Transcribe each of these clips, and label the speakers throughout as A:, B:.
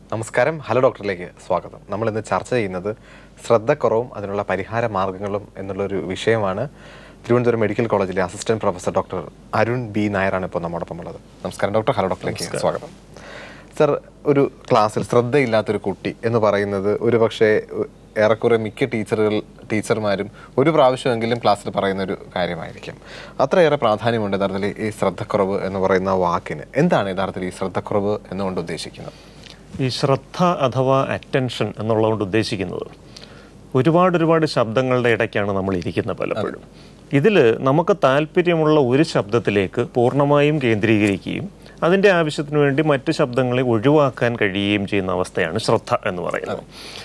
A: നമസ്കാരം ഹലോ ഡോക്ടറിലേക്ക് സ്വാഗതം നമ്മൾ ഇന്ന് ചർച്ച ചെയ്യുന്നത് ശ്രദ്ധക്കുറവും അതിനുള്ള പരിഹാര മാർഗങ്ങളും എന്നുള്ളൊരു വിഷയമാണ് തിരുവനന്തപുരം മെഡിക്കൽ കോളേജിലെ assistant professor doctor Arun B നായരാണ് ഇപ്പോൾ നമ്മോടൊപ്പം ഉള്ളത് നമസ്കാരം ഡോക്ടർ ഹലോ ഡോക്ടറിലേക്ക് സ്വാഗതം സർ ഒരു ക്ലാസ്സിൽ ശ്രദ്ധയില്ലാത്തൊരു കുട്ടി എന്ന് പറയുന്നത് ഒരു പക്ഷേ ഏറെക്കുറെ മിക്ക ടീച്ചറുകൾ ടീച്ചർമാരും ഒരു പ്രാവശ്യമെങ്കിലും ക്ലാസ്സിൽ പറയുന്ന ഒരു കാര്യമായിരിക്കും അത്രയേറെ പ്രാധാന്യമുണ്ട് യഥാർത്ഥത്തിൽ ഈ ശ്രദ്ധക്കുറവ് എന്ന് പറയുന്ന വാക്കിന് എന്താണ് യഥാർത്ഥത്തിൽ ഈ ശ്രദ്ധക്കുറവ് എന്നുകൊണ്ട് ഉദ്ദേശിക്കുന്നത്
B: ഈ ശ്രദ്ധ അഥവാ അറ്റൻഷൻ എന്നുള്ളതുകൊണ്ട് ഉദ്ദേശിക്കുന്നത് ഒരുപാട് ഒരുപാട് ശബ്ദങ്ങളുടെ ഇടയ്ക്കാണ് നമ്മൾ ഇരിക്കുന്നത് പലപ്പോഴും ഇതിൽ നമുക്ക് താല്പര്യമുള്ള ഒരു ശബ്ദത്തിലേക്ക് പൂർണ്ണമായും കേന്ദ്രീകരിക്കുകയും അതിൻ്റെ ആവശ്യത്തിന് വേണ്ടി മറ്റ് ശബ്ദങ്ങളെ ഒഴിവാക്കാൻ കഴിയുകയും ചെയ്യുന്ന അവസ്ഥയാണ് ശ്രദ്ധ എന്ന് പറയുന്നത്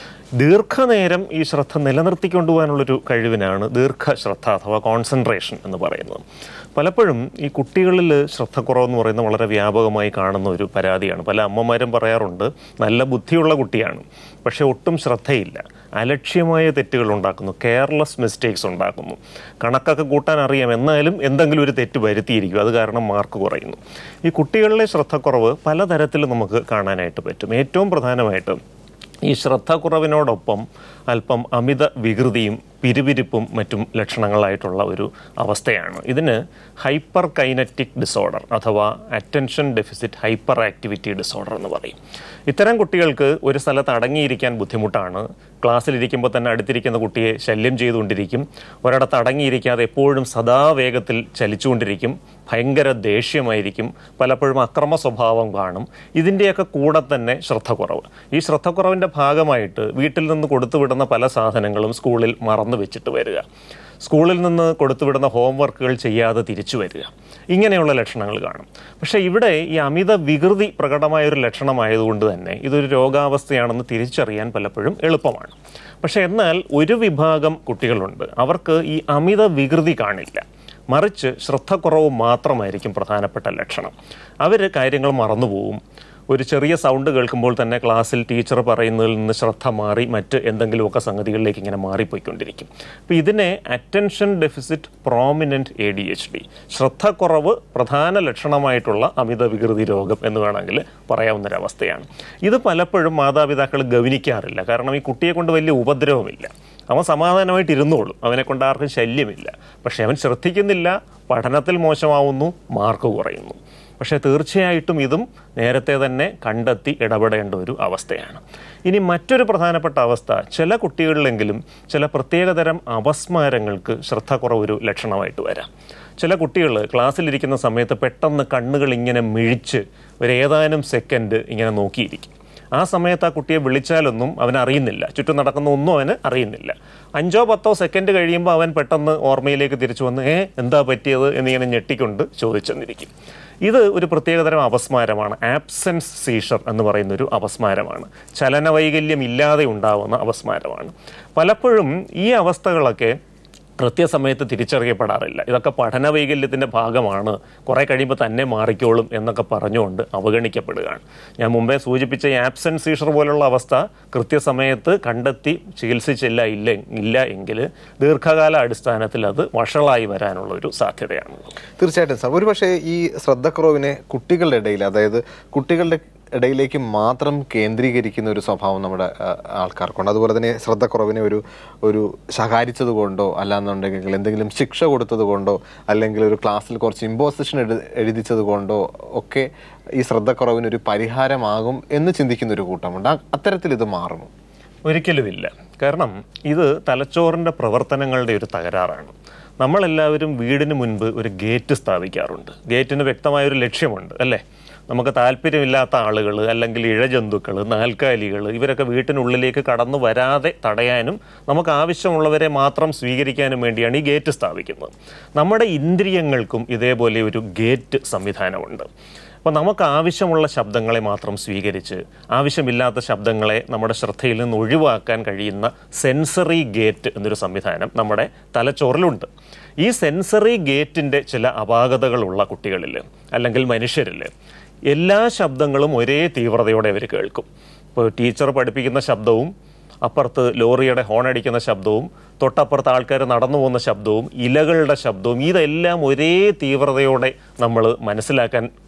B: ദീർഘനേരം ഈ ശ്രദ്ധ നിലനിർത്തിക്കൊണ്ടുപോകാനുള്ളൊരു കഴിവിനാണ് ദീർഘ ശ്രദ്ധ അഥവാ കോൺസെൻട്രേഷൻ എന്ന് പറയുന്നത് പലപ്പോഴും ഈ കുട്ടികളിൽ ശ്രദ്ധക്കുറവെന്ന് പറയുന്നത് വളരെ വ്യാപകമായി കാണുന്ന ഒരു പരാതിയാണ് പല അമ്മമാരും പറയാറുണ്ട് നല്ല ബുദ്ധിയുള്ള കുട്ടിയാണ് പക്ഷേ ഒട്ടും ശ്രദ്ധയില്ല അലക്ഷ്യമായ തെറ്റുകൾ ഉണ്ടാക്കുന്നു കെയർലെസ് മിസ്റ്റേക്സ് ഉണ്ടാക്കുന്നു കണക്കൊക്കെ കൂട്ടാൻ അറിയാം എന്നാലും എന്തെങ്കിലും ഒരു തെറ്റ് വരുത്തിയിരിക്കും അത് കാരണം മാർക്ക് കുറയുന്നു ഈ കുട്ടികളിലെ ശ്രദ്ധക്കുറവ് പലതരത്തിൽ നമുക്ക് കാണാനായിട്ട് പറ്റും ഏറ്റവും പ്രധാനമായിട്ടും ഈ ശ്രദ്ധക്കുറവിനോടൊപ്പം അല്പം അമിത വികൃതിയും പിരിപിരിപ്പും മറ്റും ലക്ഷണങ്ങളായിട്ടുള്ള ഒരു അവസ്ഥയാണ് ഇതിന് ഹൈപ്പർ കൈനറ്റിക് ഡിസോർഡർ അഥവാ attention deficit hyperactivity disorder എന്ന് പറയും ഇത്തരം കുട്ടികൾക്ക് ഒരു സ്ഥലത്ത് അടങ്ങിയിരിക്കാൻ ബുദ്ധിമുട്ടാണ് ക്ലാസ്സിലിരിക്കുമ്പോൾ തന്നെ അടുത്തിരിക്കുന്ന കുട്ടിയെ ശല്യം ചെയ്തുകൊണ്ടിരിക്കും ഒരിടത്ത് അടങ്ങിയിരിക്കാതെ എപ്പോഴും സദാ വേഗത്തിൽ ചലിച്ചുകൊണ്ടിരിക്കും ഭയങ്കര ദേഷ്യമായിരിക്കും പലപ്പോഴും അക്രമ സ്വഭാവം കാണും ഇതിൻ്റെയൊക്കെ കൂടെ തന്നെ ശ്രദ്ധക്കുറവ് ഈ ശ്രദ്ധക്കുറവിൻ്റെ ഭാഗമായിട്ട് വീട്ടിൽ നിന്ന് കൊടുത്തുവിടുന്ന പല സാധനങ്ങളും സ്കൂളിൽ മറന്നു വെച്ചിട്ട് വരിക സ്കൂളിൽ നിന്ന് കൊടുത്തുവിടുന്ന ഹോംവർക്കുകൾ ചെയ്യാതെ തിരിച്ചു വരിക ഇങ്ങനെയുള്ള ലക്ഷണങ്ങൾ കാണും പക്ഷേ ഇവിടെ ഈ അമിത വികൃതി പ്രകടമായ ഒരു ലക്ഷണമായതുകൊണ്ട് തന്നെ ഇതൊരു രോഗാവസ്ഥയാണെന്ന് തിരിച്ചറിയാൻ പലപ്പോഴും എളുപ്പമാണ് പക്ഷേ എന്നാൽ ഒരു വിഭാഗം കുട്ടികളുണ്ട് അവർക്ക് ഈ അമിത വികൃതി കാണില്ല മറിച്ച് ശ്രദ്ധക്കുറവ് മാത്രമായിരിക്കും പ്രധാനപ്പെട്ട ലക്ഷണം അവർ കാര്യങ്ങൾ മറന്നുപോകും ഒരു ചെറിയ സൗണ്ട് കേൾക്കുമ്പോൾ തന്നെ ക്ലാസ്സിൽ ടീച്ചർ പറയുന്നതിൽ നിന്ന് ശ്രദ്ധ മാറി മറ്റ് എന്തെങ്കിലുമൊക്കെ സംഗതികളിലേക്ക് ഇങ്ങനെ മാറിപ്പോയിക്കൊണ്ടിരിക്കും അപ്പോൾ ഇതിനെ attention deficit prominent A D H D ശ്രദ്ധക്കുറവ് പ്രധാന ലക്ഷണമായിട്ടുള്ള അമിത വികൃതി രോഗം എന്ന് വേണമെങ്കിൽ പറയാവുന്നൊരവസ്ഥയാണ് ഇത് പലപ്പോഴും മാതാപിതാക്കൾ ഗവനിക്കാറില്ല കാരണം ഈ കുട്ടിയെ കൊണ്ട് വലിയ ഉപദ്രവമില്ല അവൻ സമാധാനമായിട്ട് ഇരുന്നോളും അവനെ കൊണ്ട് ആർക്കും ശല്യമില്ല പക്ഷെ അവൻ ശ്രദ്ധിക്കുന്നില്ല പഠനത്തിൽ മോശമാവുന്നു മാർക്ക് കുറയുന്നു പക്ഷേ തീർച്ചയായിട്ടും ഇതും നേരത്തെ തന്നെ കണ്ടെത്തി ഇടപെടേണ്ട ഒരു അവസ്ഥയാണ് ഇനി മറ്റൊരു പ്രധാനപ്പെട്ട അവസ്ഥ ചില കുട്ടികളിലെങ്കിലും ചില പ്രത്യേകതരം അപസ്മാരങ്ങൾക്ക് ശ്രദ്ധക്കുറവ് ഒരു ലക്ഷണമായിട്ട് വരാം ചില കുട്ടികൾ ക്ലാസ്സിലിരിക്കുന്ന സമയത്ത് പെട്ടെന്ന് കണ്ണുകൾ ഇങ്ങനെ മിഴിച്ച് ഒരു ഏതാനും സെക്കൻഡ് ഇങ്ങനെ നോക്കിയിരിക്കും ആ സമയത്ത് ആ കുട്ടിയെ വിളിച്ചാലൊന്നും അവൻ അറിയുന്നില്ല ചുറ്റും നടക്കുന്ന ഒന്നും അവന് അറിയുന്നില്ല അഞ്ചോ പത്തോ സെക്കൻഡ് കഴിയുമ്പോൾ അവൻ പെട്ടെന്ന് ഓർമ്മയിലേക്ക് തിരിച്ചു വന്ന് ഏ എന്താ പറ്റിയത് എന്നിങ്ങനെ ഞെട്ടിക്കൊണ്ട് ചോദിച്ചെന്നിരിക്കും ഇത് ഒരു പ്രത്യേകതരം അപസ്മാരമാണ് ആബ്സെൻസ് സീഷർ എന്ന് പറയുന്ന ഒരു അപസ്മാരമാണ് ചലനവൈകല്യം ഇല്ലാതെ ഉണ്ടാവുന്ന അപസ്മാരമാണ് പലപ്പോഴും ഈ അവസ്ഥകളൊക്കെ കൃത്യസമയത്ത് തിരിച്ചറിയപ്പെടാറില്ല ഇതൊക്കെ പഠന വൈകല്യത്തിൻ്റെ ഭാഗമാണ് കുറേ കഴിയുമ്പോൾ തന്നെ മാറിക്കോളും എന്നൊക്കെ പറഞ്ഞുകൊണ്ട് അവഗണിക്കപ്പെടുകയാണ് ഞാൻ മുമ്പേ സൂചിപ്പിച്ച ഈ ആബ്സെൻറ്റ് സീഷർ പോലുള്ള അവസ്ഥ കൃത്യസമയത്ത് കണ്ടെത്തി ചികിത്സിച്ചില്ല ഇല്ല ഇല്ല എങ്കിൽ ദീർഘകാല അടിസ്ഥാനത്തിൽ അത് വഷളായി വരാനുള്ള ഒരു സാധ്യതയാണ്
A: തീർച്ചയായിട്ടും സാർ ഒരുപക്ഷെ ഈ ശ്രദ്ധക്കുറവിനെ കുട്ടികളുടെ ഇടയിൽ അതായത് കുട്ടികളുടെ ഇടയിലേക്ക് മാത്രം കേന്ദ്രീകരിക്കുന്ന ഒരു സ്വഭാവം നമ്മുടെ ആ, ആൾക്കാർക്കുണ്ട് അതുപോലെ തന്നെ ശ്രദ്ധക്കുറവിനെ ഒരു ഒരു ശകാരിച്ചത് കൊണ്ടോ അല്ലാന്നുണ്ടെങ്കിൽ എന്തെങ്കിലും ശിക്ഷ കൊടുത്തത് കൊണ്ടോ അല്ലെങ്കിൽ ഒരു ക്ലാസ്സിൽ കുറച്ച് ഇമ്പോസിഷൻ എഴു എഴുതിച്ചത് കൊണ്ടോ ഒക്കെ ഈ ശ്രദ്ധക്കുറവിന് ഒരു പരിഹാരമാകും എന്ന് ചിന്തിക്കുന്ന ഒരു കൂട്ടമുണ്ട് ആ- അത്തരത്തിൽ ഇത് മാറുമോ
B: ഒരിക്കലുമില്ല കാരണം ഇത് തലച്ചോറിൻ്റെ പ്രവർത്തനങ്ങളുടെ ഒരു തകരാറാണ് നമ്മളെല്ലാവരും വീടിന് മുൻപ് ഒരു ഗേറ്റ് സ്ഥാപിക്കാറുണ്ട് ഗേറ്റിന് വ്യക്തമായൊരു ലക്ഷ്യമുണ്ട് അല്ലേ നമുക്ക് താല്പര്യമില്ലാത്ത ആളുകൾ അല്ലെങ്കിൽ ഇഴജന്തുക്കൾ നാൽക്കാലികൾ ഇവരൊക്കെ വീട്ടിനുള്ളിലേക്ക് കടന്നു വരാതെ തടയാനും നമുക്ക് ആവശ്യമുള്ളവരെ മാത്രം സ്വീകരിക്കാനും വേണ്ടിയാണ് ഈ ഗേറ്റ് സ്ഥാപിക്കുന്നത് നമ്മുടെ ഇന്ദ്രിയങ്ങൾക്കും ഇതേപോലെ ഒരു ഗേറ്റ് സംവിധാനമുണ്ട് അപ്പോൾ നമുക്ക് ആവശ്യമുള്ള ശബ്ദങ്ങളെ മാത്രം സ്വീകരിച്ച് ആവശ്യമില്ലാത്ത ശബ്ദങ്ങളെ നമ്മുടെ ശ്രദ്ധയിൽ നിന്ന് ഒഴിവാക്കാൻ കഴിയുന്ന സെൻസറി ഗേറ്റ് എന്നൊരു സംവിധാനം നമ്മുടെ തലച്ചോറിലുണ്ട് ഈ സെൻസറി ഗേറ്റിൻ്റെ ചില അപാകതകളുള്ള കുട്ടികളിൽ അല്ലെങ്കിൽ മനുഷ്യരിൽ എല്ലാ ശബ്ദങ്ങളും ഒരേ തീവ്രതയോടെ അവർ കേൾക്കും ഇപ്പോൾ ടീച്ചർ പഠിപ്പിക്കുന്ന ശബ്ദവും അപ്പുറത്ത് ലോറിയുടെ ഹോൺ അടിക്കുന്ന ശബ്ദവും തൊട്ടപ്പുറത്ത് ആൾക്കാർ നടന്നു പോകുന്ന ശബ്ദവും ഇലകളുടെ ശബ്ദവും ഇതെല്ലാം ഒരേ തീവ്രതയോടെ നമ്മൾ മനസ്സിലാക്കാൻ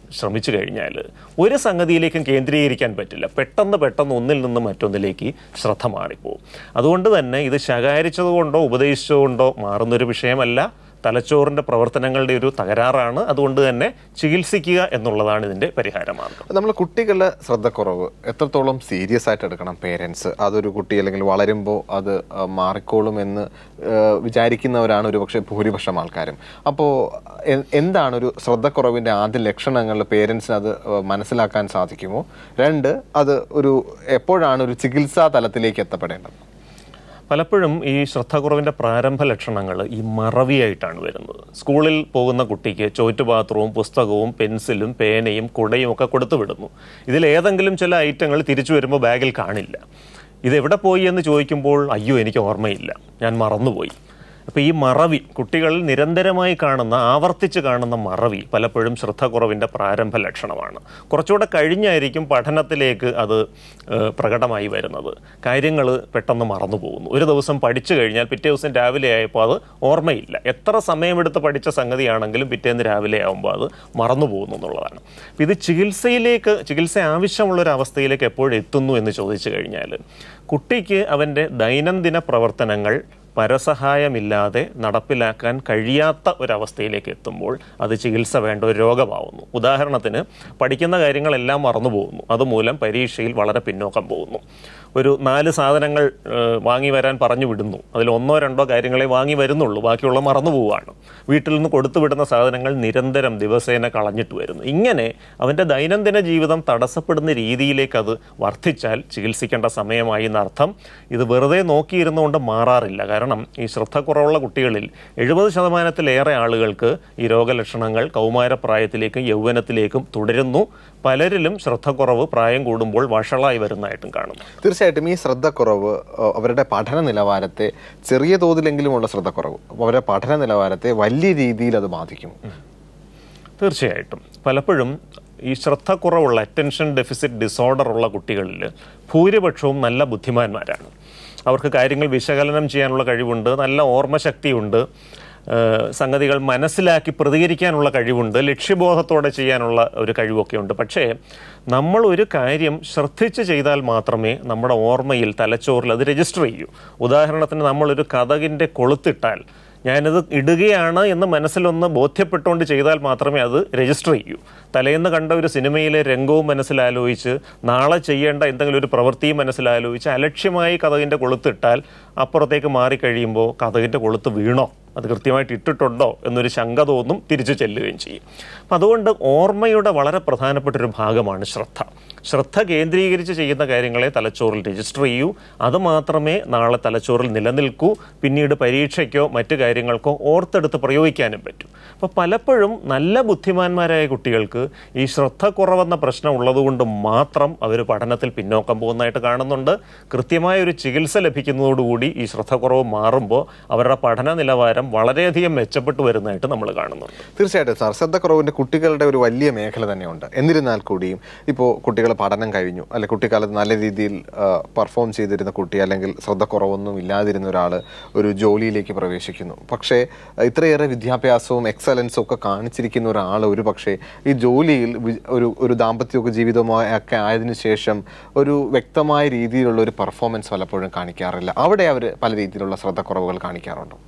B: ശ്രമിച്ചു കഴിഞ്ഞാൽ ഒരു സംഗതിയിലേക്കും കേന്ദ്രീകരിക്കാൻ പറ്റില്ല പെട്ടെന്ന് പെട്ടെന്ന് ഒന്നിൽ നിന്ന് മറ്റൊന്നിലേക്ക് ശ്രദ്ധ മാറിപ്പോവും അതുകൊണ്ട് തന്നെ ഇത് ശകാരിച്ചതുകൊണ്ടോ ഉപദേശിച്ചതുകൊണ്ടോ മാറുന്നൊരു വിഷയമല്ല തലച്ചോറിൻ്റെ പ്രവർത്തനങ്ങളുടെ ഒരു തകരാറാണ് അതുകൊണ്ട് തന്നെ ചികിത്സിക്കുക എന്നുള്ളതാണ് ഇതിൻ്റെ പരിഹാര മാർഗം
A: നമ്മൾ കുട്ടികളുടെ ശ്രദ്ധക്കുറവ് എത്രത്തോളം സീരിയസ് ആയിട്ട് എടുക്കണം പേരൻസ് അതൊരു കുട്ടി അല്ലെങ്കിൽ വളരുമ്പോൾ അത് ആ, മാറിക്കോളും എന്ന് ആ, വിചാരിക്കുന്നവരാണ് ഒരു പക്ഷേ ഭൂരിപക്ഷം ആൾക്കാരും അപ്പോൾ എന്താണ് ഒരു ശ്രദ്ധക്കുറവിൻ്റെ ആദ്യ ലക്ഷണങ്ങൾ പേരൻസിന് അത് ആ, മനസ്സിലാക്കാൻ സാധിക്കുമോ രണ്ട് അത് ഒരു എപ്പോഴാണ് ഒരു ചികിത്സാ തലത്തിലേക്ക് എത്തപ്പെടേണ്ടത്
B: പലപ്പോഴും ഈ ശ്രദ്ധക്കുറവിൻ്റെ പ്രാരംഭ ലക്ഷണങ്ങൾ ഈ മറവിയായിട്ടാണ് വരുന്നത് സ്കൂളിൽ പോകുന്ന കുട്ടിക്ക് ചോറ്റുപാത്രവും പുസ്തകവും പെൻസിലും പേനയും കുടയും ഒക്കെ കൊടുത്തു വിടുന്നു ഇതിൽ ഏതെങ്കിലും ചില ഐറ്റങ്ങൾ തിരിച്ചു വരുമ്പോൾ ബാഗിൽ കാണില്ല ഇത് എവിടെ പോയി എന്ന് ചോദിക്കുമ്പോൾ അയ്യോ എനിക്ക് ഓർമ്മയില്ല ഞാൻ മറന്നുപോയി അപ്പോൾ ഈ മറവി കുട്ടികളിൽ നിരന്തരമായി കാണുന്ന ആവർത്തിച്ച് കാണുന്ന മറവി പലപ്പോഴും ശ്രദ്ധക്കുറവിൻ്റെ പ്രാരംഭ ലക്ഷണമാണ് കുറച്ചുകൂടെ കഴിഞ്ഞായിരിക്കും പഠനത്തിലേക്ക് അത് ഏഹ്, പ്രകടമായി വരുന്നത് കാര്യങ്ങൾ പെട്ടെന്ന് മറന്നു പോകുന്നു ഒരു ദിവസം പഠിച്ചു കഴിഞ്ഞാൽ പിറ്റേ ദിവസം രാവിലെ ആയപ്പോൾ അത് ഓർമ്മയില്ല എത്ര സമയമെടുത്ത് പഠിച്ച സംഗതിയാണെങ്കിലും പിറ്റേന്ന് രാവിലെ ആകുമ്പോൾ അത് മറന്നു പോകുന്നു എന്നുള്ളതാണ് അപ്പോൾ ഇത് ചികിത്സയിലേക്ക് ചികിത്സ ആവശ്യമുള്ള ഒരു അവസ്ഥയിലേക്ക് എപ്പോഴും എത്തുന്നു എന്ന് ചോദിച്ചു കഴിഞ്ഞാൽ കുട്ടിക്ക് അവൻ്റെ ദൈനംദിന പ്രവർത്തനങ്ങൾ പരസഹായമില്ലാതെ നടപ്പിലാക്കാൻ കഴിയാത്ത ഒരവസ്ഥയിലേക്ക് എത്തുമ്പോൾ അത് ചികിത്സ വേണ്ട ഒരു രോഗമാവുന്നു ഉദാഹരണത്തിന് പഠിക്കുന്ന കാര്യങ്ങളെല്ലാം മറന്നു പോകുന്നു അതുമൂലം പരീക്ഷയിൽ വളരെ പിന്നോക്കം പോകുന്നു ഒരു നാല് സാധനങ്ങൾ ഏഹ്, വാങ്ങി വരാൻ പറഞ്ഞു വിടുന്നു അതിൽ ഒന്നോ രണ്ടോ കാര്യങ്ങളെ വാങ്ങി വരുന്നുള്ളൂ ബാക്കിയുള്ള മറന്നു പോവുകയാണ് വീട്ടിൽ നിന്ന് കൊടുത്തു വിടുന്ന സാധനങ്ങൾ നിരന്തരം ദിവസേന കളഞ്ഞിട്ട് വരുന്നു ഇങ്ങനെ അവൻ്റെ ദൈനംദിന ജീവിതം തടസ്സപ്പെടുന്ന രീതിയിലേക്ക് അത് വർദ്ധിച്ചാൽ ചികിത്സിക്കേണ്ട സമയമായി എന്നർത്ഥം ഇത് വെറുതെ നോക്കിയിരുന്നുകൊണ്ട് മാറാറില്ല കാരണം ഈ ശ്രദ്ധക്കുറവുള്ള കുട്ടികളിൽ എഴുപത് ശതമാനത്തിലേറെ ആളുകൾക്ക് ഈ രോഗലക്ഷണങ്ങൾ കൗമാരപ്രായത്തിലേക്കും യൗവനത്തിലേക്കും തുടരുന്നു പലരിലും ശ്രദ്ധക്കുറവ് പ്രായം കൂടുമ്പോൾ വഷളായി വരുന്നതായിട്ടും കാണുന്നു
A: തീർച്ചയായിട്ടും ഈ ശ്രദ്ധക്കുറവ് അഹ് അവരുടെ പഠന നിലവാരത്തെ ചെറിയ തോതിലെങ്കിലുമുള്ള ശ്രദ്ധക്കുറവ് അപ്പോൾ അവരുടെ പഠന നിലവാരത്തെ വലിയ രീതിയിൽ അത് ബാധിക്കും
B: തീർച്ചയായിട്ടും പലപ്പോഴും ഈ ശ്രദ്ധക്കുറവുള്ള അറ്റൻഷൻ ഡെഫിസിറ്റ് ഡിസോർഡർ ഉള്ള കുട്ടികളിൽ ഭൂരിപക്ഷവും നല്ല ബുദ്ധിമാന്മാരാണ് അവർക്ക് കാര്യങ്ങൾ വിശകലനം ചെയ്യാനുള്ള കഴിവുണ്ട് നല്ല ഓർമ്മശക്തിയുണ്ട് ഏഹ് സംഗതികൾ മനസ്സിലാക്കി പ്രതികരിക്കാനുള്ള കഴിവുണ്ട് ലക്ഷ്യബോധത്തോടെ ചെയ്യാനുള്ള ഒരു കഴിവൊക്കെ ഉണ്ട് പക്ഷേ നമ്മൾ ഒരു കാര്യം ശ്രദ്ധിച്ച് ചെയ്താൽ മാത്രമേ നമ്മുടെ ഓർമ്മയിൽ തലച്ചോറിൽ അത് രജിസ്റ്റർ ചെയ്യൂ ഉദാഹരണത്തിന് നമ്മളൊരു കഥകിൻ്റെ കൊളുത്തിട്ടാൽ ഞാനിത് ഇടുകയാണ് എന്ന് മനസ്സിലൊന്ന് ബോധ്യപ്പെട്ടുകൊണ്ട് ചെയ്താൽ മാത്രമേ അത് രജിസ്റ്റർ ചെയ്യൂ തലേന്ന് കണ്ട ഒരു സിനിമയിലെ രംഗവും മനസ്സിലാലോചിച്ച് നാളെ ചെയ്യേണ്ട എന്തെങ്കിലും ഒരു പ്രവൃത്തിയും മനസ്സിലാലോചിച്ച് അലക്ഷ്യമായി കഥകിൻ്റെ കൊളുത്തിട്ടാൽ അപ്പുറത്തേക്ക് മാറിക്കഴിയുമ്പോൾ കഥകിൻ്റെ കൊളുത്ത് വീണോ അത് കൃത്യമായിട്ട് ഇട്ടിട്ടുണ്ടോ എന്നൊരു ശങ്ക തോന്നും തിരിച്ചു ചെല്ലുകയും ചെയ്യും അപ്പം അതുകൊണ്ട് ഓർമ്മയുടെ വളരെ പ്രധാനപ്പെട്ട ഒരു ഭാഗമാണ് ശ്രദ്ധ ശ്രദ്ധ കേന്ദ്രീകരിച്ച് ചെയ്യുന്ന കാര്യങ്ങളെ തലച്ചോറിൽ രജിസ്റ്റർ ചെയ്യൂ അത് മാത്രമേ നാളെ തലച്ചോറിൽ നിലനിൽക്കൂ പിന്നീട് പരീക്ഷയ്ക്കോ മറ്റു കാര്യങ്ങൾക്കോ ഓർത്തെടുത്ത് പ്രയോഗിക്കാനും പറ്റൂ അപ്പോൾ പലപ്പോഴും നല്ല ബുദ്ധിമാന്മാരായ കുട്ടികൾക്ക് ഈ ശ്രദ്ധ കുറവെന്ന പ്രശ്നം ഉള്ളതുകൊണ്ട് മാത്രം അവർ പഠനത്തിൽ പിന്നോക്കം പോകുന്നതായിട്ട് കാണുന്നുണ്ട് കൃത്യമായ ഒരു ചികിത്സ ലഭിക്കുന്നതോടുകൂടി ഈ ശ്രദ്ധക്കുറവ് മാറുമ്പോൾ അവരുടെ പഠന നിലവാരം വളരെയധികം മെച്ചപ്പെട്ടു വരുന്നതായിട്ട് നമ്മൾ കാണുന്നുണ്ട്
A: തീർച്ചയായിട്ടും സാർ ശ്രദ്ധക്കുറവിൻ്റെ കുട്ടികളുടെ ഒരു വലിയ മേഖല തന്നെയുണ്ട് എന്നിരുന്നാൽ കൂടിയും ഇപ്പോൾ കുട്ടികൾ പഠനം കഴിഞ്ഞു അല്ലെ കുട്ടിക്കാലത്ത് നല്ല രീതിയിൽ പെർഫോം ചെയ്തിരുന്ന കുട്ടി അല്ലെങ്കിൽ ശ്രദ്ധക്കുറവൊന്നും ഇല്ലാതിരുന്ന ഒരാൾ ഒരു ജോലിയിലേക്ക് പ്രവേശിക്കുന്നു പക്ഷേ ആ, ഇത്രയേറെ വിദ്യാഭ്യാസവും എക്സലൻസും ഒക്കെ കാണിച്ചിരിക്കുന്ന ഒരാൾ ഒരു പക്ഷേ ഈ ജോലിയിൽ വി- ഒരു ഒരു ദാമ്പത്യമൊക്കെ ജീവിതമായി ഒക്കെ ആയതിനു ശേഷം ഒരു വ്യക്തമായ രീതിയിലുള്ള ഒരു പെർഫോമൻസ് പലപ്പോഴും കാണിക്കാറില്ല അവിടെ അവർ പല രീതിയിലുള്ള ശ്രദ്ധക്കുറവുകൾ കാണിക്കാറുണ്ടോ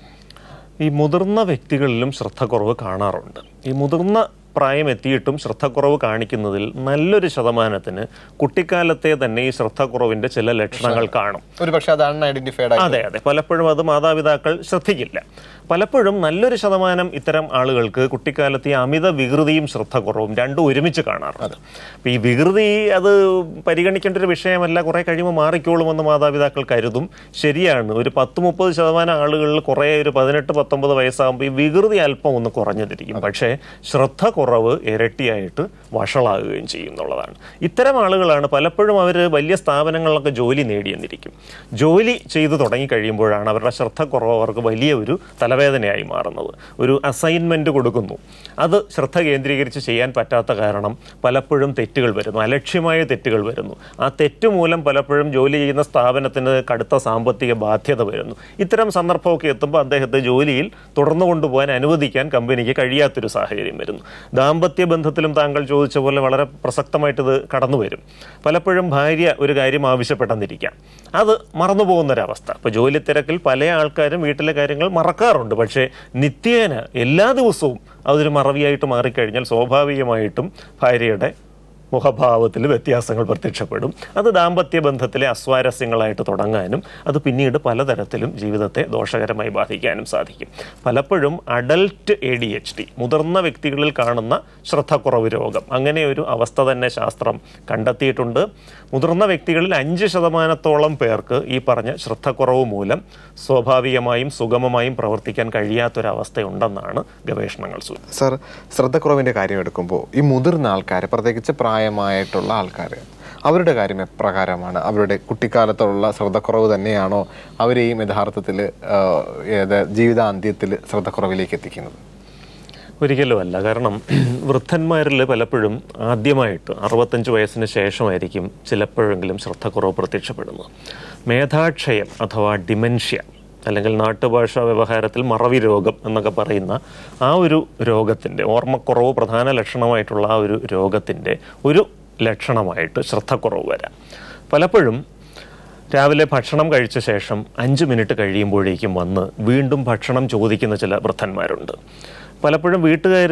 B: ഈ മുതിർന്ന വ്യക്തികളിലും ശ്രദ്ധക്കുറവ് കാണാറുണ്ട് ഈ മുതിർന്ന പ്രായം എത്തിയിട്ടും ശ്രദ്ധക്കുറവ് കാണിക്കുന്നതിൽ നല്ലൊരു ശതമാനത്തിന് കുട്ടിക്കാലത്തെ തന്നെ ഈ ശ്രദ്ധക്കുറവിൻ്റെ ചില ലക്ഷണങ്ങൾ കാണും
A: ഒരു പക്ഷേ അത് അൺഐഡന്റിഫൈഡ്
B: അതെ അതെ പലപ്പോഴും അത് മാതാപിതാക്കൾ ശ്രദ്ധിക്കില്ല പലപ്പോഴും നല്ലൊരു ശതമാനം ഇത്തരം ആളുകൾക്ക് കുട്ടിക്കാലത്ത് ഈ അമിത വികൃതിയും ശ്രദ്ധക്കുറവും രണ്ടും ഒരുമിച്ച് കാണാറുണ്ട് അപ്പൊ ഈ വികൃതി അത് പരിഗണിക്കേണ്ട ഒരു വിഷയമല്ല കുറെ കഴിയുമ്പോൾ മാറിക്കോളുമെന്ന് മാതാപിതാക്കൾ കരുതും ശരിയാണ് ഒരു പത്ത് മുപ്പത് ശതമാനം ആളുകളിൽ കുറെ ഒരു പതിനെട്ട് പത്തൊമ്പത് വയസ്സാകുമ്പോൾ ഈ വികൃതി അല്പം ഒന്ന് കുറഞ്ഞിരിക്കും പക്ഷേ ശ്രദ്ധ കുറവ് ഇരട്ടിയായിട്ട് വഷളാകുകയും ചെയ്യും എന്നുള്ളതാണ് ഇത്തരം ആളുകളാണ് പലപ്പോഴും അവർ വലിയ സ്ഥാപനങ്ങളിലൊക്കെ ജോലി നേടിയെന്നിരിക്കും ജോലി ചെയ്തു തുടങ്ങി കഴിയുമ്പോഴാണ് അവരുടെ ശ്രദ്ധക്കുറവ് അവർക്ക് വലിയ ഒരു തലവേദനയായി മാറുന്നത് ഒരു അസൈൻമെന്റ് കൊടുക്കുന്നു അത് ശ്രദ്ധ കേന്ദ്രീകരിച്ച് ചെയ്യാൻ പറ്റാത്ത കാരണം പലപ്പോഴും തെറ്റുകൾ വരുന്നു അലക്ഷ്യമായ തെറ്റുകൾ വരുന്നു ആ തെറ്റ് മൂലം പലപ്പോഴും ജോലി ചെയ്യുന്ന സ്ഥാപനത്തിന് കടുത്ത സാമ്പത്തിക ബാധ്യത വരുന്നു ഇത്തരം സന്ദർഭമൊക്കെ എത്തുമ്പോൾ അദ്ദേഹത്തെ ജോലിയിൽ തുടർന്നു കൊണ്ടുപോകാൻ അനുവദിക്കാൻ കമ്പനിക്ക് കഴിയാത്തൊരു സാഹചര്യം വരുന്നു ദാമ്പത്യ ബന്ധത്തിലും താങ്കൾ ചോദിച്ച പോലെ വളരെ പ്രസക്തമായിട്ട് ഇത് കടന്നു വരും പലപ്പോഴും ഭാര്യ ഒരു കാര്യം ആവശ്യപ്പെട്ടെന്നിരിക്കാം അത് മറന്നു പോകുന്നൊരവസ്ഥ ഇപ്പോൾ ജോലി തിരക്കിൽ പല ആൾക്കാരും വീട്ടിലെ കാര്യങ്ങൾ മറക്കാറുണ്ട് പക്ഷേ നിത്യേന എല്ലാ ദിവസവും അതൊരു മറവിയായിട്ട് മാറിക്കഴിഞ്ഞാൽ സ്വാഭാവികമായിട്ടും ഭാര്യയുടെ മുഖഭാവത്തിൽ വ്യത്യാസങ്ങൾ പ്രത്യക്ഷപ്പെടും അത് ദാമ്പത്യ ബന്ധത്തിലെ അസ്വാരസ്യങ്ങളായിട്ട് തുടങ്ങാനും അത് പിന്നീട് പലതരത്തിലും ജീവിതത്തെ ദോഷകരമായി ബാധിക്കാനും സാധിക്കും പലപ്പോഴും adult A D H D മുതിർന്ന വ്യക്തികളിൽ കാണുന്ന ശ്രദ്ധക്കുറവ് രോഗം അങ്ങനെ ഒരു അവസ്ഥ തന്നെ ശാസ്ത്രം കണ്ടെത്തിയിട്ടുണ്ട് മുതിർന്ന വ്യക്തികളിൽ അഞ്ച് ശതമാനത്തോളം പേർക്ക് ഈ പറഞ്ഞ ശ്രദ്ധക്കുറവ് മൂലം സ്വാഭാവികമായും സുഗമമായും പ്രവർത്തിക്കാൻ കഴിയാത്തൊരവസ്ഥയുണ്ടെന്നാണ് ഗവേഷണങ്ങൾ സൂചിപ്പിക്കുന്നത്
A: സർ ശ്രദ്ധക്കുറവിൻ്റെ കാര്യം എടുക്കുമ്പോൾ ഈ മുതിർന്ന ആൾക്കാർ പ്രത്യേകിച്ച് പ്രായമായിട്ടുള്ള ആൾക്കാർ അവരുടെ കാര്യം എപ്രകാരമാണ് അവരുടെ കുട്ടിക്കാലത്തുള്ള ശ്രദ്ധക്കുറവ് തന്നെയാണോ അവരെയും യഥാർത്ഥത്തിൽ ജീവിതാന്ത്യത്തിൽ ശ്രദ്ധക്കുറവിലേക്ക് എത്തിക്കുന്നത്
B: ഒരിക്കലുമല്ല കാരണം വൃദ്ധന്മാരിൽ പലപ്പോഴും ആദ്യമായിട്ട് അറുപത്തഞ്ച് വയസ്സിന് ശേഷമായിരിക്കും ചിലപ്പോഴെങ്കിലും ശ്രദ്ധക്കുറവ് പ്രത്യക്ഷപ്പെടുന്നത് മേധാക്ഷയം അഥവാ ഡിമെൻഷ്യ അല്ലെങ്കിൽ നാട്ടുഭാഷാ വ്യവഹാരത്തിൽ മറവി രോഗം എന്നൊക്കെ പറയുന്ന ആ ഒരു രോഗത്തിൻ്റെ ഓർമ്മക്കുറവ് പ്രധാന ലക്ഷണമായിട്ടുള്ള ആ ഒരു രോഗത്തിൻ്റെ ഒരു ലക്ഷണമായിട്ട് ശ്രദ്ധക്കുറവ് വരാം പലപ്പോഴും രാവിലെ ഭക്ഷണം കഴിച്ച ശേഷം അഞ്ച് മിനിറ്റ് കഴിയുമ്പോഴേക്കും വന്ന് വീണ്ടും ഭക്ഷണം ചോദിക്കുന്ന ചില വൃദ്ധന്മാരുണ്ട് പലപ്പോഴും വീട്ടുകാർ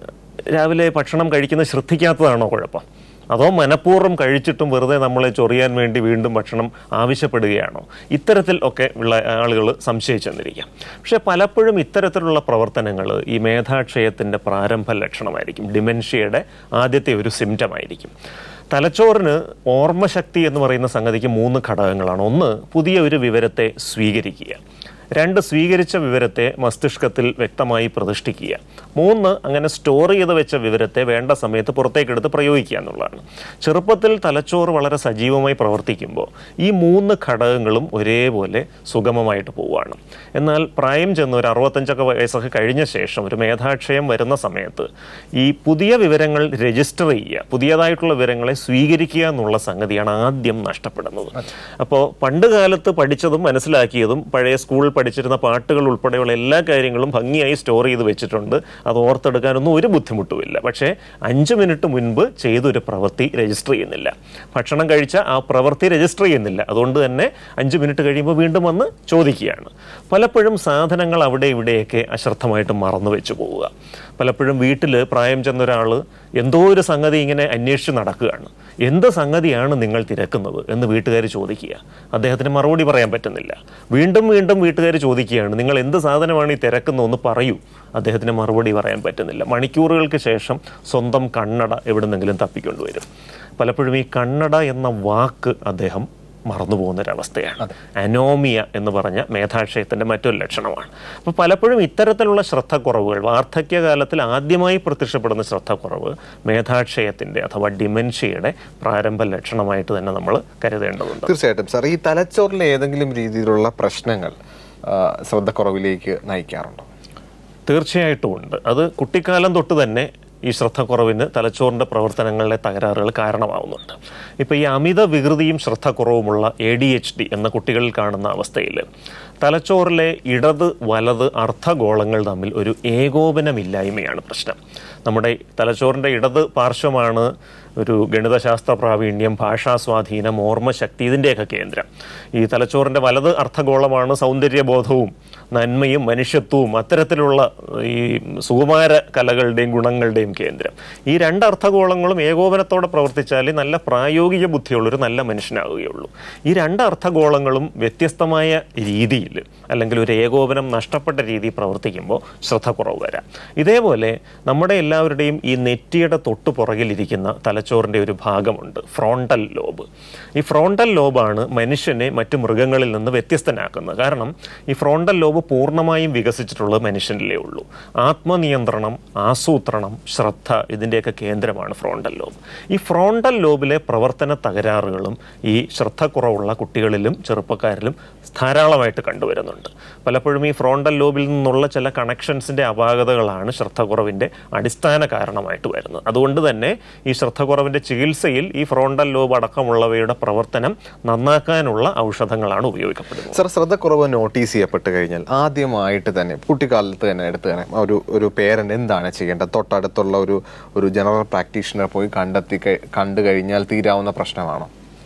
B: രാവിലെ ഭക്ഷണം കഴിക്കുന്നത് ശ്രദ്ധിക്കാത്തതാണോ കുഴപ്പം അതോ മനഃപൂർവ്വം കഴിച്ചിട്ടും വെറുതെ നമ്മളെ ചൊറിയാൻ വേണ്ടി വീണ്ടും ഭക്ഷണം ആവശ്യപ്പെടുകയാണോ ഇത്തരത്തിൽ ഒക്കെ ഉള്ള ആളുകൾ സംശയിച്ചെന്നിരിക്കാം പക്ഷെ പലപ്പോഴും ഇത്തരത്തിലുള്ള പ്രവർത്തനങ്ങൾ ഈ മേധാക്ഷയത്തിൻ്റെ പ്രാരംഭ ലക്ഷണമായിരിക്കും ഡിമെൻഷ്യയുടെ ആദ്യത്തെ ഒരു സിംറ്റം ആയിരിക്കും തലച്ചോറിന് ഓർമ്മശക്തി എന്ന് പറയുന്ന സംഗതിക്ക് മൂന്ന് ഘടകങ്ങളാണ് ഒന്ന് പുതിയ ഒരു വിവരത്തെ സ്വീകരിക്കുക രണ്ട് സ്വീകരിച്ച വിവരത്തെ മസ്തിഷ്കത്തിൽ വ്യക്തമായി പ്രതിഷ്ഠിക്കുക മൂന്ന് അങ്ങനെ സ്റ്റോർ ചെയ്ത് വെച്ച വിവരത്തെ വേണ്ട സമയത്ത് പുറത്തേക്കെടുത്ത് പ്രയോഗിക്കുക എന്നുള്ളതാണ് ചെറുപ്പത്തിൽ തലച്ചോറ് വളരെ സജീവമായി പ്രവർത്തിക്കുമ്പോൾ ഈ മൂന്ന് ഘടകങ്ങളും ഒരേപോലെ സുഗമമായിട്ട് പോവുകയാണ് എന്നാൽ പ്രായം ചെന്ന് ഒരു അറുപത്തഞ്ചൊക്കെ വയസ്സൊക്കെ കഴിഞ്ഞ ശേഷം ഒരു മേധാക്ഷയം വരുന്ന സമയത്ത് ഈ പുതിയ വിവരങ്ങൾ രജിസ്റ്റർ ചെയ്യുക പുതിയതായിട്ടുള്ള വിവരങ്ങളെ സ്വീകരിക്കുക എന്നുള്ള സംഗതിയാണ് ആദ്യം നഷ്ടപ്പെടുന്നത് അപ്പോൾ പണ്ട് കാലത്ത് പഠിച്ചതും മനസ്സിലാക്കിയതും പഴയ സ്കൂളിൽ പഠിച്ചിരുന്ന പാട്ടുകൾ ഉൾപ്പെടെയുള്ള എല്ലാ കാര്യങ്ങളും ഭംഗിയായി സ്റ്റോർ ചെയ്ത് വെച്ചിട്ടുണ്ട് അത് ഓർത്തെടുക്കാനൊന്നും ഒരു ബുദ്ധിമുട്ടുമില്ല പക്ഷേ അഞ്ച് മിനിറ്റ് മുൻപ് ചെയ്തൊരു പ്രവൃത്തി രജിസ്റ്റർ ചെയ്യുന്നില്ല ഭക്ഷണം കഴിച്ച ആ പ്രവൃത്തി രജിസ്റ്റർ ചെയ്യുന്നില്ല അതുകൊണ്ട് തന്നെ അഞ്ച് മിനിറ്റ് കഴിയുമ്പോൾ വീണ്ടും വന്ന് ചോദിക്കുകയാണ് പലപ്പോഴും സാധനങ്ങൾ അവിടെ ഇവിടെയൊക്കെ അശ്രദ്ധമായിട്ട് മറന്നു വെച്ച് പോവുക പലപ്പോഴും വീട്ടിൽ പ്രായം ചെന്ന ഒരാൾ എന്തോ ഒരു സംഗതി ഇങ്ങനെ അന്വേഷിച്ച് നടക്കുകയാണ് എന്ത് സംഗതിയാണ് നിങ്ങൾ തിരക്കുന്നത് എന്ന് വീട്ടുകാർ ചോദിക്കുക അദ്ദേഹത്തിന് മറുപടി പറയാൻ പറ്റുന്നില്ല വീണ്ടും വീണ്ടും വീട്ടുകാർ ചോദിക്കുകയാണ് നിങ്ങൾ എന്ത് സാധനമാണ് ഈ തിരക്കുന്നതെന്ന് പറയൂ അദ്ദേഹത്തിന് മറുപടി പറയാൻ പറ്റുന്നില്ല മണിക്കൂറുകൾക്ക് ശേഷം സ്വന്തം കണ്ണട എവിടുന്നെങ്കിലും തപ്പിക്കൊണ്ടുവരും പലപ്പോഴും ഈ കണ്ണട എന്ന വാക്ക് അദ്ദേഹം മറന്നു പോകുന്നൊരവസ്ഥയാണ് അനോമിയ എന്ന് പറഞ്ഞ മേധാക്ഷയത്തിൻ്റെ മറ്റൊരു ലക്ഷണമാണ് അപ്പോൾ പലപ്പോഴും ഇത്തരത്തിലുള്ള ശ്രദ്ധക്കുറവുകൾ വാർദ്ധക്യകാലത്തിൽ ആദ്യമായി പ്രത്യക്ഷപ്പെടുന്ന ശ്രദ്ധക്കുറവ് മേധാക്ഷയത്തിൻ്റെ അഥവാ ഡിമെൻഷ്യയുടെ പ്രാരംഭ ലക്ഷണമായിട്ട് തന്നെ നമ്മൾ കരുതേണ്ടതുണ്ട്
A: തീർച്ചയായിട്ടും സാർ ഈ തലച്ചോറിലെ ഏതെങ്കിലും രീതിയിലുള്ള പ്രശ്നങ്ങൾ ആ, ശ്രദ്ധക്കുറവിലേക്ക് നയിക്കാറുണ്ടോ
B: തീർച്ചയായിട്ടും ഉണ്ട് അത് കുട്ടിക്കാലം തൊട്ട് തന്നെ ഈ ശ്രദ്ധക്കുറവിന് തലച്ചോറിൻ്റെ പ്രവർത്തനങ്ങളിലെ തകരാറുകൾ കാരണമാവുന്നുണ്ട് ഇപ്പോൾ ഈ അമിത വികൃതിയും ശ്രദ്ധക്കുറവുമുള്ള എ ഡി എച്ച് ഡി എന്ന കുട്ടികളിൽ കാണുന്ന അവസ്ഥയിൽ തലച്ചോറിലെ ഇടത് വലത് അർദ്ധഗോളങ്ങൾ തമ്മിൽ ഒരു ഏകോപനമില്ലായ്മയാണ് പ്രശ്നം നമ്മുടെ തലച്ചോറിൻ്റെ ഇടത് പാർശ്വമാണ് ഒരു ഗണിതശാസ്ത്ര പ്രാവീണ്യം ഭാഷാ സ്വാധീനം ഓർമ്മശക്തി ഇതിൻ്റെയൊക്കെ കേന്ദ്രം ഈ തലച്ചോറിൻ്റെ വലത് അർത്ഥഗോളമാണ് സൗന്ദര്യബോധവും നന്മയും മനുഷ്യത്വവും അത്തരത്തിലുള്ള ഈ സുകുമാര കലകളുടെയും ഗുണങ്ങളുടെയും കേന്ദ്രം ഈ രണ്ട് അർത്ഥഗോളങ്ങളും ഏകോപനത്തോടെ പ്രവർത്തിച്ചാലേ നല്ല പ്രായോഗിക ബുദ്ധിയുള്ളൊരു നല്ല മനുഷ്യനാവുകയുള്ളൂ ഈ രണ്ട് അർത്ഥഗോളങ്ങളും വ്യത്യസ്തമായ രീതിയിൽ അല്ലെങ്കിൽ ഒരു ഏകോപനം നഷ്ടപ്പെട്ട രീതിയിൽ പ്രവർത്തിക്കുമ്പോൾ ശ്രദ്ധക്കുറവ് വരാം ഇതേപോലെ നമ്മുടെ എല്ലാവരുടെയും ഈ നെറ്റിയുടെ തൊട്ടു പുറകിലിരിക്കുന്ന തലച്ചോറിൻ്റെ ഒരു ഭാഗമുണ്ട് ഫ്രോണ്ടൽ ലോബ് ഈ ഫ്രോണ്ടൽ ലോബാണ് മനുഷ്യനെ മറ്റു മൃഗങ്ങളിൽ നിന്ന് വ്യത്യസ്തനാക്കുന്നത് കാരണം ഈ ഫ്രോണ്ടൽ ലോബ് പൂർണ്ണമായും വികസിച്ചിട്ടുള്ളത് മനുഷ്യനിലേ ഉള്ളൂ ആത്മനിയന്ത്രണം ആസൂത്രണം ശ്രദ്ധ ഇതിൻ്റെയൊക്കെ കേന്ദ്രമാണ് ഫ്രോണ്ടൽ ലോബ് ഈ ഫ്രോണ്ടൽ ലോബിലെ പ്രവർത്തന തകരാറുകളും ഈ ശ്രദ്ധക്കുറവുള്ള കുട്ടികളിലും ചെറുപ്പക്കാരിലും ധാരാളമായിട്ട് കണ്ടുവരുന്നുണ്ട് പലപ്പോഴും ഈ ഫ്രോണ്ടൽ ലോബിൽ നിന്നുള്ള ചില കണക്ഷൻസിൻ്റെ അപാകതകളാണ് ശ്രദ്ധക്കുറവിൻ്റെ അടിസ്ഥാന കാരണമായിട്ട് വരുന്നത് അതുകൊണ്ട് തന്നെ ഈ ശ്രദ്ധക്കുറവിൻ്റെ ചികിത്സയിൽ ഈ ഫ്രോണ്ടൽ ലോബ് അടക്കമുള്ളവയുടെ പ്രവർത്തനം നന്നാക്കാനുള്ള ഔഷധങ്ങളാണ് ഉപയോഗിക്കപ്പെടുന്നത്
A: സർ ശ്രദ്ധക്കുറവ് നോട്ടീസ് ചെയ്യപ്പെട്ട് കഴിഞ്ഞാൽ ആദ്യമായിട്ട് തന്നെ കുട്ടിക്കാലത്ത് തന്നെ എടുത്തു തന്നെ ഒരു ഒരു പേരന്റ് എന്താണ് ചെയ്യേണ്ടത് തൊട്ടടുത്തുള്ള പരിചയമുള്ള ഒരു ഒരു ജനറൽ പ്രാക്ടീഷണർ പോയി കണ്ടെത്തി കഴി- കണ്ടു കഴിഞ്ഞാൽ തീരാവുന്ന പ്രശ്നമാണോ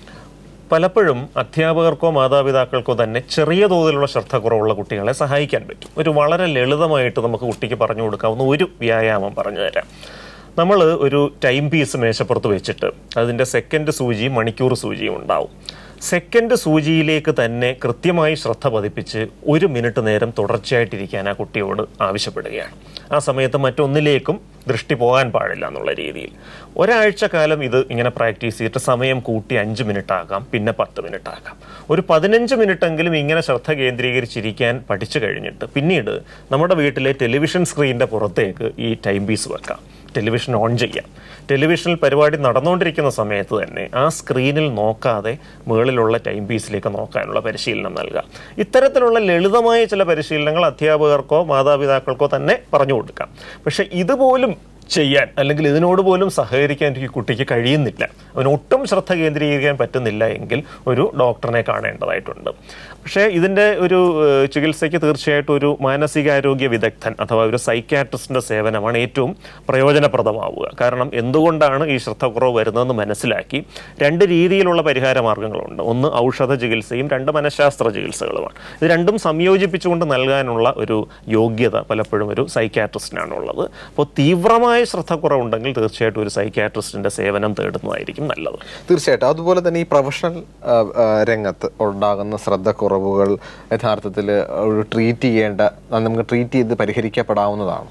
B: പലപ്പോഴും അധ്യാപകർക്കോ മാതാപിതാക്കൾക്കോ തന്നെ ചെറിയ തോതിലുള്ള ശ്രദ്ധ കുറവുള്ള കുട്ടികളെ സഹായിക്കാൻ പറ്റും ഒരു വളരെ ലളിതമായിട്ട് നമുക്ക് കുട്ടിക്ക് പറഞ്ഞു കൊടുക്കാവുന്ന ഒരു വ്യായാമം പറഞ്ഞു തരാം നമ്മൾ ഒരു ടൈം പീസ് മേശപ്പുറത്ത് വെച്ചിട്ട് അതിൻ്റെ സെക്കൻഡ് സൂചിയും മണിക്കൂർ സൂചിയും ഉണ്ടാവും സെക്കൻഡ് സൂചിയിലേക്ക് തന്നെ കൃത്യമായി ശ്രദ്ധ പതിപ്പിച്ച് ഒരു മിനിറ്റ് നേരം തുടർച്ചയായിട്ടിരിക്കാൻ ആ കുട്ടിയോട് ആവശ്യപ്പെടുകയാണ് ആ സമയത്ത് മറ്റൊന്നിലേക്കും ദൃഷ്ടി പോകാൻ പാടില്ല എന്നുള്ള രീതിയിൽ ഒരാഴ്ച കാലം ഇത് ഇങ്ങനെ പ്രാക്ടീസ് ചെയ്തിട്ട് സമയം കൂട്ടി അഞ്ച് മിനിറ്റ് ആക്കാം പിന്നെ പത്ത് മിനിറ്റ് ആക്കാം ഒരു പതിനഞ്ച് മിനിറ്റ് എങ്കിലും ഇങ്ങനെ ശ്രദ്ധ കേന്ദ്രീകരിച്ചിരിക്കാൻ പഠിച്ചു കഴിഞ്ഞിട്ട് പിന്നീട് നമ്മുടെ വീട്ടിലെ ടെലിവിഷൻ സ്ക്രീനിൻ്റെ പുറത്തേക്ക് ഈ ടൈം പീസ് വെക്കാം ടെലിവിഷൻ ഓൺ ചെയ്യാം ടെലിവിഷനിൽ പരിപാടി നടന്നുകൊണ്ടിരിക്കുന്ന സമയത്ത് തന്നെ ആ സ്ക്രീനിൽ നോക്കാതെ മുകളിലുള്ള ടൈം പീസിലേക്ക് നോക്കാനുള്ള പരിശീലനം നൽകാം ഇത്തരത്തിലുള്ള ലളിതമായ ചില പരിശീലനങ്ങൾ അധ്യാപകർക്കോ മാതാപിതാക്കൾക്കോ തന്നെ പറഞ്ഞു കൊടുക്കാം പക്ഷെ ഇതുപോലും ചെയ്യാൻ അല്ലെങ്കിൽ ഇതിനോട് പോലും സഹകരിക്കാൻ ഈ കുട്ടിക്ക് കഴിയുന്നില്ല അവന് ഒട്ടും ശ്രദ്ധ കേന്ദ്രീകരിക്കാൻ പറ്റുന്നില്ല എങ്കിൽ ഒരു ഡോക്ടറിനെ കാണേണ്ടതായിട്ടുണ്ട് പക്ഷേ ഇതിൻ്റെ ഒരു ഏഹ്, ചികിത്സയ്ക്ക് തീർച്ചയായിട്ടും ഒരു മാനസികാരോഗ്യ വിദഗ്ധൻ അഥവാ ഒരു സൈക്യാട്രിസ്റ്റിൻ്റെ സേവനമാണ് ഏറ്റവും പ്രയോജനപ്രദമാവുക കാരണം എന്തുകൊണ്ടാണ് ഈ ശ്രദ്ധക്കുറവ് വരുന്നതെന്ന് മനസ്സിലാക്കി രണ്ട് രീതിയിലുള്ള പരിഹാര മാർഗങ്ങളുണ്ട് ഒന്ന് ഔഷധ ചികിത്സയും രണ്ട് മനഃശാസ്ത്ര ചികിത്സകളുമാണ് ഇത് രണ്ടും സംയോജിപ്പിച്ചുകൊണ്ട് നൽകാനുള്ള ഒരു യോഗ്യത പലപ്പോഴും ഒരു സൈക്യാട്രിസ്റ്റിനാണുള്ളത് അപ്പോൾ തീവ്രമായ ശ്രദ്ധക്കുറവുണ്ടെങ്കിൽ തീർച്ചയായിട്ടും ഒരു സൈക്യാട്രിസ്റ്റിൻ്റെ സേവനം തേടുന്നതായിരിക്കും നല്ലത്
A: തീർച്ചയായിട്ടും അതുപോലെ തന്നെ ഈ പ്രൊഫഷണൽ ആ, ആ, രംഗത്ത് ഉണ്ടാകുന്ന ശ്രദ്ധക്കുറവുകൾ യഥാർത്ഥത്തിൽ ഒരു ട്രീറ്റ് ചെയ്യേണ്ട അത് നമുക്ക് ട്രീറ്റ് ചെയ്ത് പരിഹരിക്കപ്പെടാവുന്നതാണ്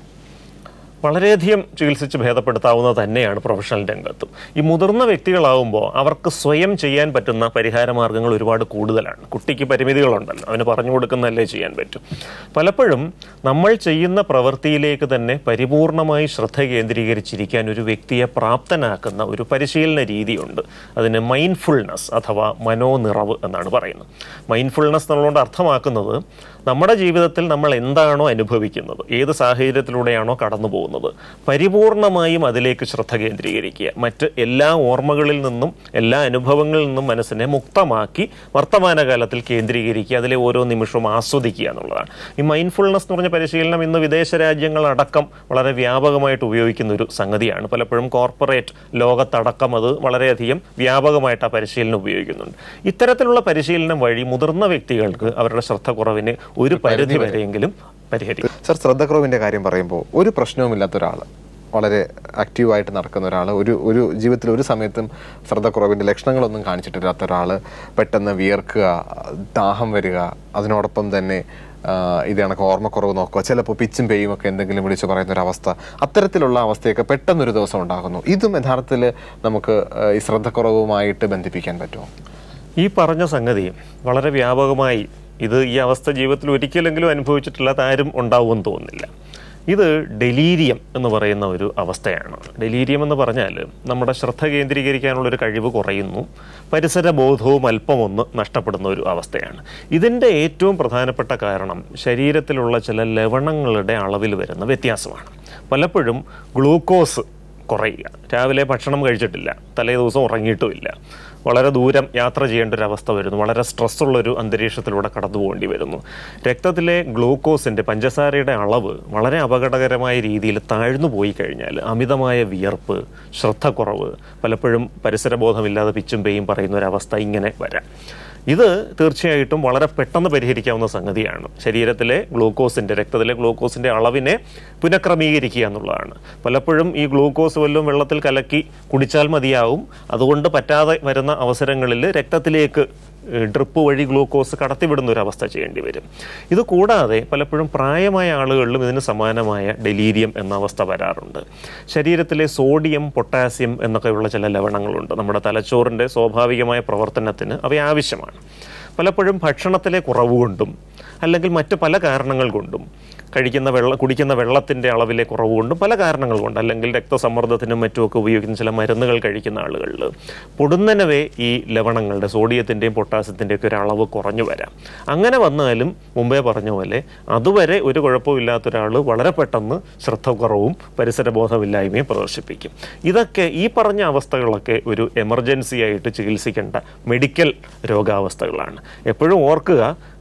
B: വളരെയധികം ചികിത്സിച്ച് ഭേദപ്പെടുത്താവുന്നത് തന്നെയാണ് പ്രൊഫഷണൽ രംഗത്തും ഈ മുതിർന്ന വ്യക്തികളാവുമ്പോൾ അവർക്ക് സ്വയം ചെയ്യാൻ പറ്റുന്ന പരിഹാര മാർഗങ്ങൾ ഒരുപാട് കൂടുതലാണ് കുട്ടിക്ക് പരിമിതികളുണ്ടല്ലോ അവന് പറഞ്ഞു കൊടുക്കുന്നതല്ലേ ചെയ്യാൻ പറ്റും പലപ്പോഴും നമ്മൾ ചെയ്യുന്ന പ്രവൃത്തിയിലേക്ക് തന്നെ പരിപൂർണമായി ശ്രദ്ധ കേന്ദ്രീകരിച്ചിരിക്കാൻ ഒരു വ്യക്തിയെ പ്രാപ്തനാക്കുന്ന ഒരു പരിശീലന രീതിയുണ്ട് അതിന് മൈൻഡ്ഫുൾനെസ് അഥവാ മനോനിറവ് എന്നാണ് പറയുന്നത് മൈൻഡ്ഫുൾനെസ് എന്നുള്ളതുകൊണ്ട് അർത്ഥമാക്കുന്നത് നമ്മുടെ ജീവിതത്തിൽ നമ്മൾ എന്താണോ അനുഭവിക്കുന്നത് ഏത് സാഹചര്യത്തിലൂടെയാണോ കടന്നു പോകുന്നത് പരിപൂർണമായും അതിലേക്ക് ശ്രദ്ധ കേന്ദ്രീകരിക്കുക മറ്റ് എല്ലാ ഓർമ്മകളിൽ നിന്നും എല്ലാ അനുഭവങ്ങളിൽ നിന്നും മനസ്സിനെ മുക്തമാക്കി വർത്തമാനകാലത്തിൽ കേന്ദ്രീകരിക്കുക അതിലെ ഓരോ നിമിഷവും ആസ്വദിക്കുക എന്നുള്ളതാണ് ഈ മൈൻഡ്ഫുൾനെസ് എന്ന് പറഞ്ഞ പരിശീലനം ഇന്ന് വിദേശ രാജ്യങ്ങളടക്കം വളരെ വ്യാപകമായിട്ട് ഉപയോഗിക്കുന്ന ഒരു സംഗതിയാണ് പലപ്പോഴും കോർപ്പറേറ്റ് ലോകത്തടക്കം അത് വളരെയധികം വ്യാപകമായിട്ട് ആ പരിശീലനം ഉപയോഗിക്കുന്നുണ്ട് ഇത്തരത്തിലുള്ള പരിശീലനം വഴി മുതിർന്ന വ്യക്തികൾക്ക് അവരുടെ ശ്രദ്ധക്കുറവിന് ഒരു പരിധി വരെയെങ്കിലും പരിഹരിക്കും
A: സർ ശ്രദ്ധക്കുറവിൻ്റെ കാര്യം പറയുമ്പോൾ ഒരു പ്രശ്നവുമില്ലാത്ത ഒരാൾ വളരെ ആക്റ്റീവായിട്ട് നടക്കുന്ന ഒരാൾ ഒരു ഒരു ജീവിതത്തിൽ ഒരു സമയത്തും ശ്രദ്ധക്കുറവിൻ്റെ ലക്ഷണങ്ങളൊന്നും കാണിച്ചിട്ടില്ലാത്ത ഒരാൾ പെട്ടെന്ന് വിയർക്കുക ദാഹം വരിക അതിനോടൊപ്പം തന്നെ ആ, ഇത് കണക്ക് ഓർമ്മക്കുറവ് നോക്കുക ചിലപ്പോൾ പിച്ചും പേയും ഒക്കെ എന്തെങ്കിലും വിളിച്ച് പറയുന്ന ഒരു അവസ്ഥ അത്തരത്തിലുള്ള അവസ്ഥയൊക്കെ പെട്ടെന്നൊരു ദിവസം ഉണ്ടാകുന്നു ഇതും യഥാർത്ഥത്തിൽ നമുക്ക് ആ, ഈ ശ്രദ്ധക്കുറവുമായിട്ട് ബന്ധിപ്പിക്കാൻ പറ്റുമോ
B: ഈ പറഞ്ഞ സംഗതി വളരെ വ്യാപകമായി ഇത് ഈ അവസ്ഥ ജീവിതത്തിൽ ഒരിക്കലെങ്കിലും അനുഭവിച്ചിട്ടില്ലാത്ത ആരും ഉണ്ടാവുമെന്ന് തോന്നുന്നില്ല ഇത് ഡെലീരിയം എന്ന് പറയുന്ന ഒരു അവസ്ഥയാണ് ഡെലീരിയം എന്ന് പറഞ്ഞാൽ നമ്മുടെ ശ്രദ്ധ കേന്ദ്രീകരിക്കാനുള്ളൊരു കഴിവ് കുറയുന്നു പരിസര ബോധവും അല്പമൊന്ന് നഷ്ടപ്പെടുന്ന ഒരു അവസ്ഥയാണ് ഇതിൻ്റെ ഏറ്റവും പ്രധാനപ്പെട്ട കാരണം ശരീരത്തിലുള്ള ചില ലവണങ്ങളുടെ അളവിൽ വരുന്ന വ്യത്യാസമാണ് പലപ്പോഴും ഗ്ലൂക്കോസ് കുറയുക രാവിലെ ഭക്ഷണം കഴിച്ചിട്ടില്ല തലേ ദിവസം ഉറങ്ങിയിട്ടുമില്ല വളരെ ദൂരം യാത്ര ചെയ്യേണ്ട ഒരു അവസ്ഥ വരുന്നു വളരെ സ്ട്രെസ്സുള്ളൊരു അന്തരീക്ഷത്തിലൂടെ കടന്നു പോകേണ്ടി വരുന്നു രക്തത്തിലെ ഗ്ലൂക്കോസിൻ്റെ പഞ്ചസാരയുടെ അളവ് വളരെ അപകടകരമായ രീതിയിൽ താഴ്ന്നു പോയി കഴിഞ്ഞാൽ അമിതമായ വിയർപ്പ് ശ്രദ്ധക്കുറവ് പലപ്പോഴും പരിസരബോധമില്ലാതെ പിച്ചും പേയും പറയുന്ന ഒരവസ്ഥ ഇങ്ങനെ വരാം ഇത് തീർച്ചയായിട്ടും വളരെ പെട്ടെന്ന് പരിഹരിക്കാവുന്ന സംഗതിയാണ് ശരീരത്തിലെ ഗ്ലൂക്കോസിൻ്റെ രക്തത്തിലെ ഗ്ലൂക്കോസിൻ്റെ അളവിനെ പുനഃക്രമീകരിക്കുക എന്നുള്ളതാണ് പലപ്പോഴും ഈ ഗ്ലൂക്കോസ് വല്ലതും വെള്ളത്തിൽ കലക്കി കുടിച്ചാൽ മതിയാവും അതുകൊണ്ട് പറ്റാതെ വരുന്ന അവസരങ്ങളിൽ രക്തത്തിലേക്ക് ഏഹ്, ഡ്രിപ്പ് വഴി ഗ്ലൂക്കോസ് കടത്തിവിടുന്ന ഒരു അവസ്ഥ ചെയ്യേണ്ടി വരും ഇത് കൂടാതെ പലപ്പോഴും പ്രായമായ ആളുകളിലും ഇതിന് സമാനമായ ഡെലീരിയം എന്ന അവസ്ഥ വരാറുണ്ട് ശരീരത്തിലെ സോഡിയം പൊട്ടാസ്യം എന്നൊക്കെയുള്ള ചില ലവണങ്ങളുണ്ട് നമ്മുടെ തലച്ചോറിൻ്റെ സ്വാഭാവികമായ പ്രവർത്തനത്തിന് അവ ആവശ്യമാണ് പലപ്പോഴും ഭക്ഷണത്തിലെ കുറവ് കൊണ്ടും അല്ലെങ്കിൽ മറ്റ് പല കാരണങ്ങൾ കൊണ്ടും കഴിക്കുന്ന വെള്ളം കുടിക്കുന്ന വെള്ളത്തിൻ്റെ അളവിലെ കുറവ് കൊണ്ടും പല കാരണങ്ങൾ കൊണ്ട് അല്ലെങ്കിൽ രക്തസമ്മർദ്ദത്തിനും മറ്റുമൊക്കെ ഉപയോഗിക്കുന്ന ചില മരുന്നുകൾ കഴിക്കുന്ന ആളുകളിൽ പൊടുന്നനവേ ഈ ലവണങ്ങളുടെ സോഡിയത്തിൻ്റെയും പൊട്ടാസ്യത്തിൻ്റെയും ഒക്കെ ഒരു അളവ് കുറഞ്ഞു വരാം അങ്ങനെ വന്നാലും മുമ്പേ പറഞ്ഞ പോലെ അതുവരെ ഒരു കുഴപ്പമില്ലാത്ത ഒരാൾ വളരെ പെട്ടെന്ന് ശ്രദ്ധക്കുറവും പരിസരബോധമില്ലായ്മയും പ്രദർശിപ്പിക്കും ഇതൊക്കെ ഈ പറഞ്ഞ അവസ്ഥകളൊക്കെ ഒരു എമർജൻസി ആയിട്ട് ചികിത്സിക്കേണ്ട മെഡിക്കൽ രോഗാവസ്ഥകളാണ് എപ്പോഴും ഓർക്കുക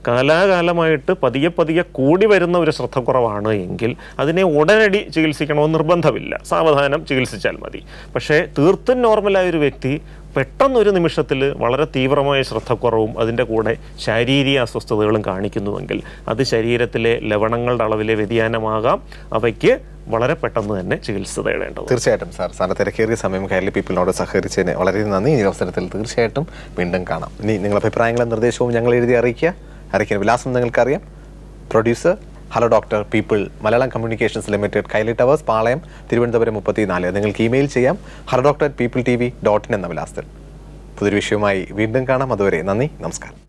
B: കാലാകാലമായിട്ട് പതിയെ പതിയെ കൂടി വരുന്ന ഒരു ശ്രദ്ധക്കുറവാണ് എങ്കിൽ അതിനെ ഉടനടി ചികിത്സിക്കണമെന്ന് നിർബന്ധമില്ല സാവധാനം ചികിത്സിച്ചാൽ മതി പക്ഷേ തീർത്തും നോർമലായ ഒരു വ്യക്തി പെട്ടെന്നൊരു നിമിഷത്തിൽ വളരെ തീവ്രമായ ശ്രദ്ധക്കുറവും അതിൻ്റെ കൂടെ ശാരീരിക അസ്വസ്ഥതകളും കാണിക്കുന്നുവെങ്കിൽ അത് ശരീരത്തിലെ ലവണങ്ങളുടെ അളവിലെ വ്യതിയാനമാകാം അവയ്ക്ക് വളരെ പെട്ടെന്ന് തന്നെ ചികിത്സ തേടേണ്ടത്
A: തീർച്ചയായിട്ടും സാർ സാറിന്റെ തിരക്കേറിയ സമയം കൈരളി പീപ്പിളിനോട് സഹകരിച്ചതിന് വളരെ നന്ദി ഈ അവസരത്തിൽ തീർച്ചയായിട്ടും വീണ്ടും കാണാം ഇനി നിങ്ങളുടെ അഭിപ്രായങ്ങളും നിർദ്ദേശവും ഞങ്ങൾ എഴുതി അറിയിക്കുക അറിയിക്കുന്ന വിലാസം നിങ്ങൾക്കറിയാം producer hello doctor people Malayalam communications limited Kaili towers Palayam Thiruvananthapuram മുപ്പത്തിനാല് നിങ്ങൾക്ക് ഇമെയിൽ ചെയ്യാം hello doctor people T V dot in എന്ന വിലാസത്തിൽ പുതിയൊരു വിഷയവുമായി വീണ്ടും കാണാം അതുവരെ നന്ദി നമസ്കാരം